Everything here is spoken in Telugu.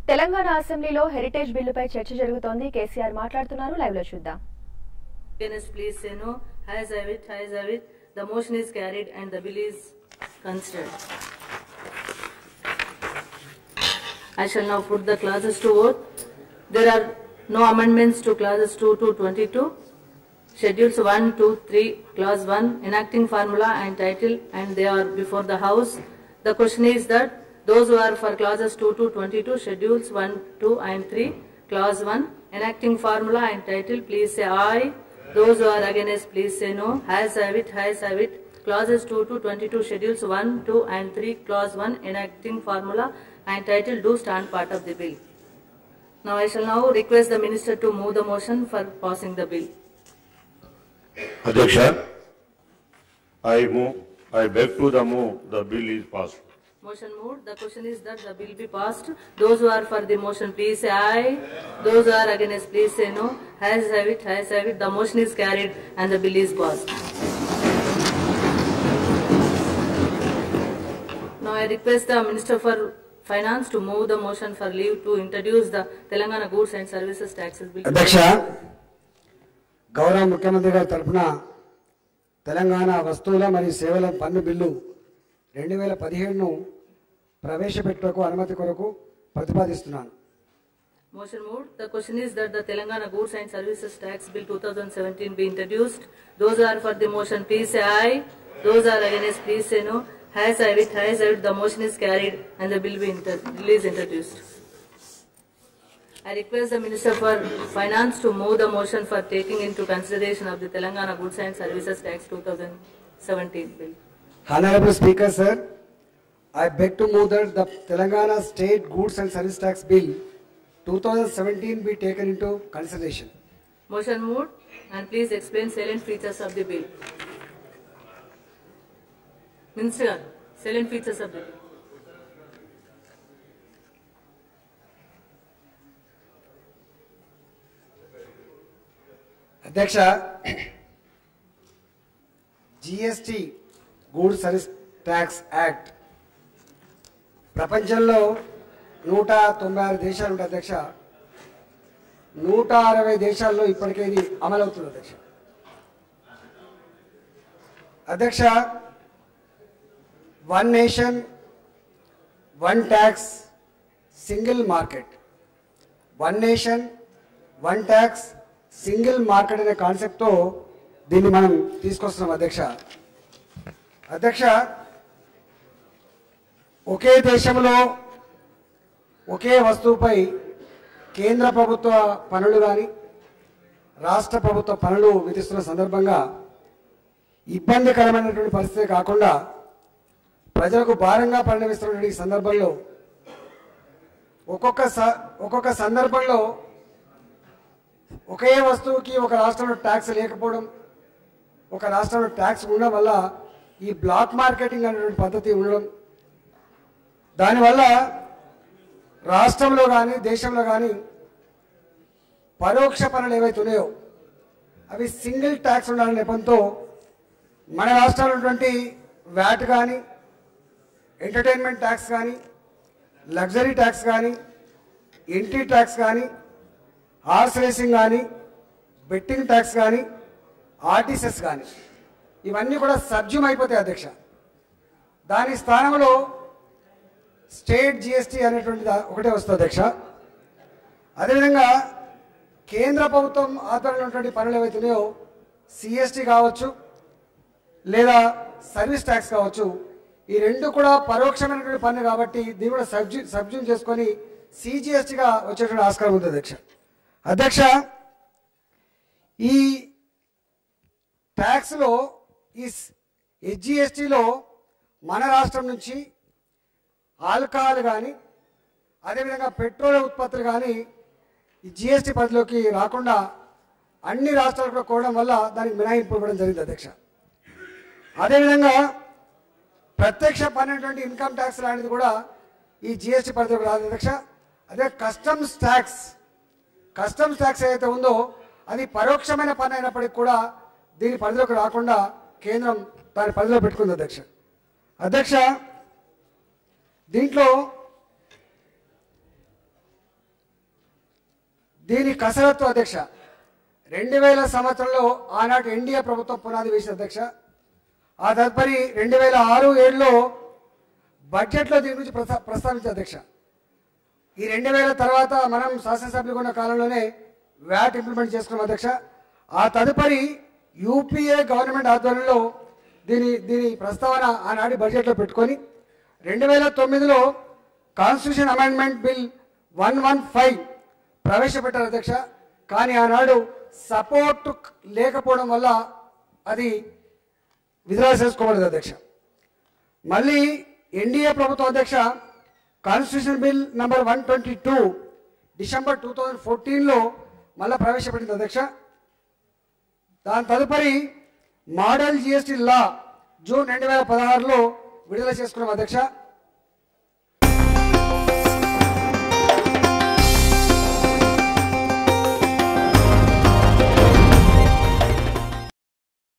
తెలంగాణ అసెంబ్లీలో హెరిటేజ్ బిల్లుపై చర్చ జరుగుతోంది కేసీఆర్ మాట్లాడుతున్నారు లైవ్ లో చూద్దాం Against, please say no. Has have it, has have it. The motion is carried and the bill is considered. I shall now put the clauses to vote. There are no amendments to clauses 2 to 22. Schedules 1, 2, 3, clause 1, enacting formula and title and they are before the house. The question is that those who are for clauses 2 to 22, schedules 1, 2 and 3, clause 1, enacting formula and title, please say aye. Those who are against, please say no. Has have it, has have it. Clauses 2 to 22, schedules 1, 2 and 3, clause 1, enacting formula and title do stand part of the bill. Now I shall now request the minister to move the motion for passing the bill. Adyaksha, I move, I beg to the move, the bill is passed. Motion moved. The question is that the bill be passed. Those who are for the motion, please say aye. Those who are against, please say no. Has have it, has have it. The motion is carried and the bill is passed. Now I request the Minister for Finance to move the motion for leave to introduce the Telangana Goods and Services Taxes Bill. అధ్యక్ష గౌరవ ముఖ్యమంత్రి గారి తరఫున తెలంగాణ వస్తువుల మరియు సేవల పన్ను బిల్లు రెండు వేల పదిహేడును ప్రవేశపెట్టుటకు అనుమతి కొరకు ప్రతిపాదిస్తున్నాను Motion moved. The question is that the Telangana Goods and Services Tax Bill 2017 be introduced. Those who are for the motion, please say aye. Those who are against, please say no. Has have it, has have it. The motion is carried and the bill be inter- bill is introduced. I request the Minister for Finance to move the motion for taking into consideration of the Telangana Goods and Services Tax 2017 bill. Honorable Speaker, sir, I beg to move that the Telangana State Goods and Service Tax Bill 2017 be taken into consideration. Motion moved and please explain salient features of the bill. Minister, salient features of the bill. అధ్యక్ష GST goods service tax act ప్రపంచంలో నూట తొంభై ఆరు దేశాలు ఉంటాయి అధ్యక్ష నూట అరవై దేశాల్లో ఇప్పటికే ఇది అమలవుతుంది అధ్యక్ష అధ్యక్ష one nation one tax single market one nation one tax single market అనే కాన్సెప్ట్తో దీన్ని మనం తీసుకొస్తున్నాం అధ్యక్ష అధ్యక్ష ఒకే దేశంలో ఒకే వస్తువుపై కేంద్ర ప్రభుత్వ పనులు కానీ రాష్ట్ర ప్రభుత్వ పనులు విధిస్తున్న సందర్భంగా ఇబ్బందికరమైనటువంటి పరిస్థితి కాకుండా ప్రజలకు భారంగా పరిణమిస్తున్నటువంటి ఈ సందర్భంలో ఒక్కొక్క స ఒక్కొక్క సందర్భంలో ఒకే వస్తువుకి ఒక రాష్ట్రంలో ట్యాక్స్ లేకపోవడం ఒక రాష్ట్రంలో ట్యాక్స్ ఉండడం వల్ల ఈ బ్లాక్ మార్కెటింగ్ అనేటువంటి పద్ధతి ఉండడం దానివల్ల రాష్ట్రంలో కానీ దేశంలో కానీ పరోక్ష పనులు ఏవైతే ఉన్నాయో అవి సింగిల్ ట్యాక్స్ ఉండాలనే నెపంతో మన రాష్ట్రంలో ఉన్నటువంటి వ్యాట్ కానీ ఎంటర్టైన్మెంట్ ట్యాక్స్ కానీ లగ్జరీ ట్యాక్స్ కానీ ఎంట్రీ ట్యాక్స్ కానీ హార్స్ రేసింగ్ కానీ బెట్టింగ్ ట్యాక్స్ కానీ ఆర్టీసెస్ కానీ ఇవన్నీ కూడా సబ్జ్యూమ్ అయిపోతాయి అధ్యక్ష దాని స్థానంలో స్టేట్ జిఎస్టీ అనేటువంటి దా- ఒకటే వస్తుంది అధ్యక్ష అదేవిధంగా కేంద్ర ప్రభుత్వం ఆధ్వర్యంలో ఉన్నటువంటి పనులు ఏవైతే ఉన్నాయో సిఎస్టీ కావచ్చు లేదా సర్వీస్ ట్యాక్స్ కావచ్చు ఈ రెండు కూడా పరోక్షమైనటువంటి పన్ను కాబట్టి దీన్ని కూడా సబ్జ్యూ సబ్జ్యూమ్ చేసుకొని సిజిఎస్టీగా వచ్చేటువంటి ఆస్కారం ఉంది అధ్యక్ష అధ్యక్ష ఈ ట్యాక్స్లో ఈ హెచ్జిఎస్టీలో మన రాష్ట్రం నుంచి ఆల్కహాల్ కానీ అదేవిధంగా పెట్రోల్ ఉత్పత్తులు కానీ ఈ జిఎస్టీ పరిధిలోకి రాకుండా అన్ని రాష్ట్రాలు కూడా కోవడం వల్ల దానికి మినహాయింపు ఇవ్వడం జరిగింది అధ్యక్ష అదేవిధంగా ప్రత్యక్ష పన్నటువంటి ఇన్కమ్ ట్యాక్స్ లాంటిది కూడా ఈ జిఎస్టీ పరిధిలోకి రాదు అధ్యక్ష అదే కస్టమ్స్ ట్యాక్స్ కస్టమ్స్ ట్యాక్స్ ఏదైతే ఉందో అది పరోక్షమైన పన్ను అయినప్పటికీ కూడా దీని పరిధిలోకి రాకుండా కేంద్రం దాని పరిధిలో పెట్టుకుంది అధ్యక్ష అధ్యక్ష దీంట్లో దీని కసరత్తు అధ్యక్ష రెండు వేల సంవత్సరంలో ఆనాటి ఎన్డీఏ ప్రభుత్వం పునాది వేసిన అధ్యక్ష ఆ తదుపరి రెండు వేల ఆరు ఏడులో బడ్జెట్లో దీని గురించి ప్రస్తా ప్రస్తావించారు అధ్యక్ష ఈ రెండు వేల తర్వాత మనం శాసనసభ్యులు ఉన్న కాలంలోనే వ్యాట్ ఇంప్లిమెంట్ చేసుకున్నాం అధ్యక్ష ఆ తదుపరి యూపీఏ గవర్నమెంట్ ఆధ్వర్యంలో దీని దీని ప్రస్తావన ఆనాటి బడ్జెట్లో పెట్టుకొని రెండు వేల తొమ్మిదిలో constitution amendment bill one one five ప్రవేశపెట్టారు అధ్యక్ష కానీ ఆనాడు సపోర్ట్ లేకపోవడం వల్ల అది విత్డ్రా చేసుకోబడదు అధ్యక్ష మళ్ళీ ఎన్డీఏ ప్రభుత్వం అధ్యక్ష constitution bill number one twenty two December two thousand ఫోర్టీన్లో మళ్ళీ ప్రవేశపెట్టింది అధ్యక్ష దాని తదుపరి మోడల్ జిఎస్టీ లా జూన్ రెండు వేల పదహారులో విడుదల చేసుకున్నాం అధ్యక్ష